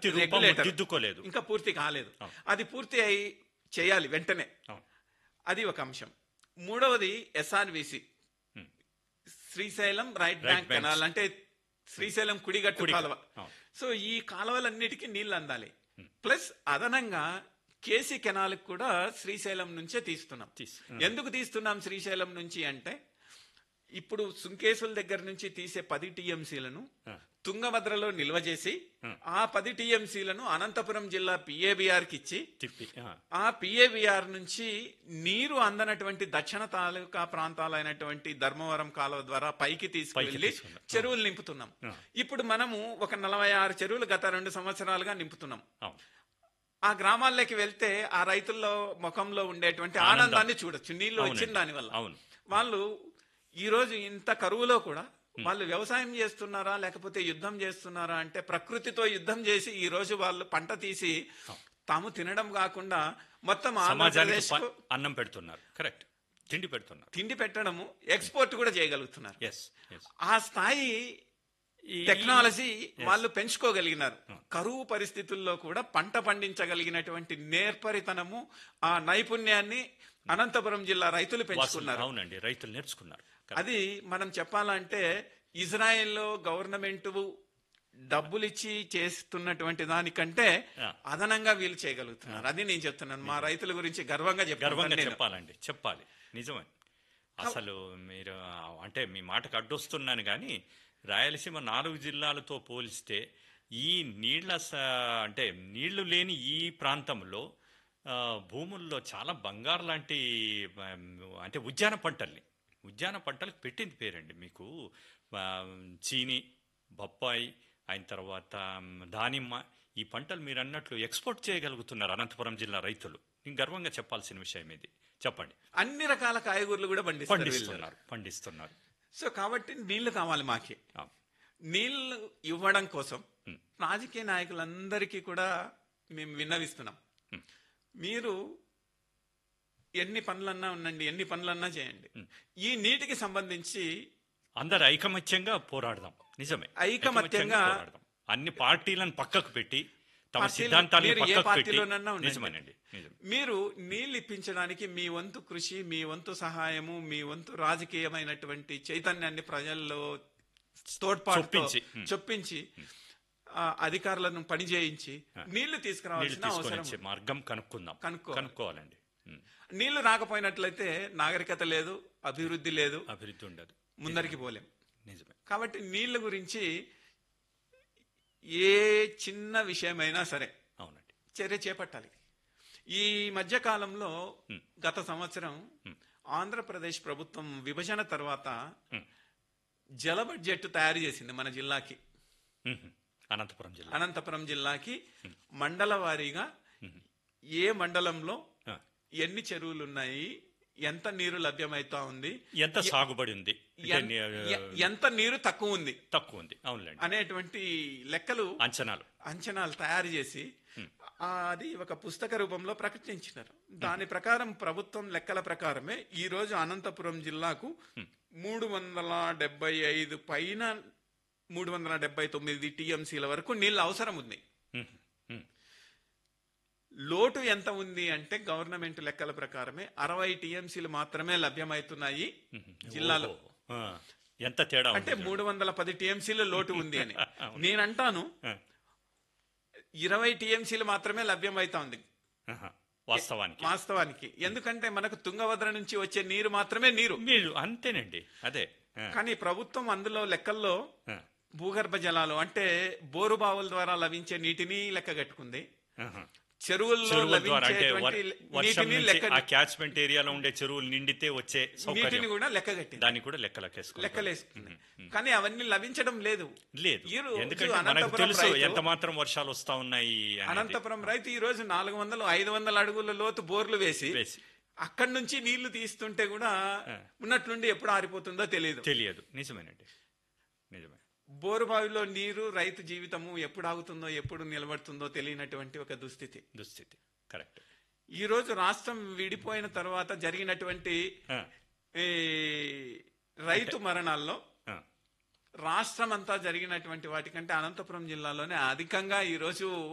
పూర్తి రూపం regulator. దిద్దుకోలేదు ఇంకా పూర్తి కాలేదు అవును. అది పూర్తి అయి చేయాలి వెంటనే అవును అది ఒక అంశం మూడవది SRVC Hmm. Srisailam right Right bank banks. Canal అంటే శ్రీశైలం కుడిగట్టు కుడి- కాలువ అవును. సో ఈ కాలువలన్నిటికీ నీళ్లు అందాలి ప్లస్ అదనంగా కేసీ కెనాల్ కూడా శ్రీశైలం నుంచే తీస్తున్నాం తీస్- ఎందుకు తీస్తున్నాం శ్రీశైలం నుంచి అంటే ఇప్పుడు సుంకేసుల దగ్గర నుంచి తీసే పది టీఎంసీలను ఆ. తుంగభద్రలో నిల్వ చేసి ఆ పది టీఎంసీలను అనంతపురం జిల్లా పిఏబిఆర్ కి ఇచ్చి తిప్పి ఆ, ఆ పిఏబిఆర్ నుంచి నీరు అందనటువంటి దక్షిణ తాలూకా ప్రాంతాలైనటువంటి ధర్మవరం కాలువ ద్వారా పైకి తీసుకువెళ్లి తీసుకున్నాం. చెరువులు నింపుతున్నాం ఇప్పుడు మనము ఒక నలభై ఆరు చెరువులు గత రెండు సంవత్సరాలుగా నింపుతున్నాం అవును ఆ గ్రామాల్లోకి వెళ్తే ఆ రైతుల్లో ముఖంలో ఉండేటువంటి ఆనందం. ఆనందాన్ని చూడొచ్చు నీళ్లు వచ్చిన అవునండి. దాని వల్ల అవును వాళ్ళు ఈ రోజు ఇంత కరువులో కూడా వాళ్ళు వ్యవసాయం చేస్తున్నారా లేకపోతే యుద్ధం చేస్తున్నారా అంటే ప్రకృతితో యుద్ధం చేసి ఈ రోజు వాళ్ళు పంట తీసి తాము తినడం కాకుండా మొత్తం సమాజానికి ఆంధ్రప్రదేశ్ ప- అన్నం పెడుతున్నారు కరెక్ట్ తిండి పెడుతున్నారు తిండి పెట్టడము ఎక్స్పోర్ట్ కూడా చేయగలుగుతున్నారు ఎస్ ఎస్ ఆ స్థాయి టెక్నాలజీ వాళ్ళు పెంచుకోగలిగినారు కరువు పరిస్థితుల్లో కూడా పంట పండించగలిగినటువంటి నేర్పరితనము ఆ నైపుణ్యాన్ని అనంతపురం జిల్లా రైతులు పెంచుకున్నారు అవునండి రైతులు నేర్చుకున్నారు అది మనం చెప్పాలంటే ఇజ్రాయెల్లో గవర్నమెంట్ డబ్బులు ఇచ్చి చేస్తున్నటువంటి దానికంటే ఆ. అదనంగా వీళ్ళు చేయగలుగుతున్నారు అది నేను చెప్తున్నాను మా రైతుల గురించి గర్వంగా గర్వంగా చెప్తున్నాను నేను. చెప్పాలండి చెప్పాలి నిజమే అసలు మీరు ఆ, అంటే మీ మాటకు అడ్డొస్తున్నాను కానీ రాయలసీమ నాలుగు జిల్లాలతో పోలిస్తే ఈ నీళ్ల స- అంటే నీళ్లు లేని ఈ ప్రాంతంలో ఆ, భూముల్లో చాలా బంగారు లాంటి ఆ, అంటే ఉద్యాన పంటల్ని ఉద్యాన పంటలకు పెట్టింది పేరండి మీకు ఆ, చీని బొప్పాయి అయిన తర్వాత మ్, దానిమ్మ ఈ పంటలు మీరు అన్నట్లు ఎక్స్పోర్ట్ చేయగలుగుతున్నారు అనంతపురం జిల్లా రైతులు నేను గర్వంగా చెప్పాల్సిన విషయం ఇది చెప్పండి అన్ని రకాల కాయగూరలు కూడా పండిస్తారు వీళ్ళు. పండిస్తున్నారు పండిస్తున్నారు సో కాబట్టి నీళ్లు కావాలి మాకి ఆ, నీళ్లు ఇవ్వడం కోసం రాజకీయ నాయకులందరికీ కూడా మేము విన్నవిస్తున్నాం మీరు ఎన్ని పనులన్నా ఉండండి ఎన్ని పనులన్నా చేయండి ఈ నీటికి సంబంధించి అందరు ఐకమత్యంగా పోరాడదాం నిజమే ఐకమత్యంగా పోరాడదాం అన్ని పార్టీలను పక్కకు పెట్టి తమ పార్టీలు- సిద్ధాంతాలను మీరు ఏ పక్కకు పెట్టి పార్టీలోనన్నా ఉండండి. నిజమేనండి నిజం మీరు నీళ్లు ఇప్పించడానికి మీ వంతు కృషి మీ వంతు సహాయము మీ వంతు రాజకీయమైనటువంటి చైతన్యాన్ని ప్రజల్లో తోడ్పాటు చొప్పించి. చొప్పించి ఆ, అధికారులను పని చేయించి నీళ్లు నీళ్లు తీసుకురావాల్సిన తీసుకొని అవసరం వచ్చే మార్గం కనుక్కుందాం కనుక్కోవాలి. కనుక్కోవాలండి ఉం. నీళ్లు రాకపోయినట్లయితే నాగరికత లేదు అభివృద్ధి లేదు అభివృద్ధి ఉండదు ముందరికి పోలేం నిజమే కాబట్టి నీళ్ల గురించి ఏ చిన్న విషయమైనా సరే అవునండి చర్య చేపట్టాలి ఈ మధ్య కాలంలో గత సంవత్సరం ఆంధ్రప్రదేశ్ ప్రభుత్వం విభజన తర్వాత జల బడ్జెట్ తయారు చేసింది మన జిల్లాకి ఉం. అనంతపురం జిల్లా అనంతపురం జిల్లాకి మండల వారీగా ఏ మండలంలో ఆ. ఎన్ని చెరువులు ఉన్నాయి ఎంత నీరు లభ్యమవుతా ఉంది ఎంత సాగుబడి ఉంది అంటే ఎన్- ని- ఎ- ఎంత నీరు తక్కువ ఉంది తక్కువ ఉంది అవునులేండి అనేటువంటి లెక్కలు అంచనాలు అంచనాలు తయారు చేసి ఆ, అది ఒక పుస్తక రూపంలో ప్రకటించినారు దాని ప్రకారం ప్రభుత్వం లెక్కల ప్రకారమే ఈ రోజు అనంతపురం జిల్లాకు మూడు వందల డెబ్బై ఐదు పైన మూడు వందల డెబ్బై తొమ్మిది టీఎంసీల వరకు నీళ్ళు అవసరం ఉంది ఉం. ఉం. లోటు ఎంత ఉంది అంటే గవర్నమెంట్ లెక్కల ప్రకారమే అరవై టీఎంసీలు మాత్రమే లభ్యమవుతున్నాయి జిల్లాలో ఓహో. ఆ. ఎంత తేడా ఉంది అంటే మూడు వందల పది టీఎంసీలు లోటు ఉంది అని నేనంటాను ఆ. ఇరవై టీఎంసీలు మాత్రమే లభ్యమవుతా ఉంది ఆహా. వాస్తవానికి వాస్తవానికి ఎందుకంటే మనకు తుంగభద్ర నుంచి వచ్చే నీరు మాత్రమే నీరు మీరు అంతేనండి అదే ఆ. కానీ ప్రభుత్వం అందులో లెక్కల్లో ఆ. భూగర్భ జలాలు అంటే బోరు బావుల ద్వారా లభించే నీటిని లెక్క కట్టుకుంది ఆహా. చెరువుల్లో చెరువుల ద్వారా అంటే లభించేటువంటి వర్- వర్షం నీటిని నుంచి లెక్క ఆ క్యాచ్మెంట్ ఏరియాలో ఉండే చెరువులు నిండితే వచ్చే నీటిని సౌకర్యం కూడా లెక్క కట్టింది దాన్ని కూడా లెక్కలకేసుకో లెక్కలేసుకుంది కానీ అవన్నీ లభించడం లేదు లేదు ఈ రోజు ఎందుకంటే మనకు అనంతపురం తెలుసు రైతు- ఎంత మాత్రం వర్షాలు వస్తా ఉన్నాయి అనేది. అనంతపురం రైతు ఈ రోజు నాలుగు వందలు ఐదు వందల అడుగుల లోతు బోర్లు వేసి వేసి. అక్కడి నుంచి నీళ్లు తీస్తుంటే కూడా ఉన్నట్లుండి ఎప్పుడు ఆరిపోతుందో తెలియదు తెలియదు నిజమేనండి నిజమే బోరు బావిలో నీరు రైతు జీవితము ఎప్పుడు ఆగుతుందో ఎప్పుడు నిలబడుతుందో తెలియనటువంటి ఒక దుస్థితి దుస్థితి కరెక్ట్ ఈ రోజు రాష్ట్రం విడిపోయిన తర్వాత జరిగినటువంటి ఆ, ఈ రైతు మరణాల్లో ఆ. రాష్ట్రం అంతా జరిగినటువంటి వాటికంటే అనంతపురం జిల్లాలోనే అధికంగా ఈ రోజు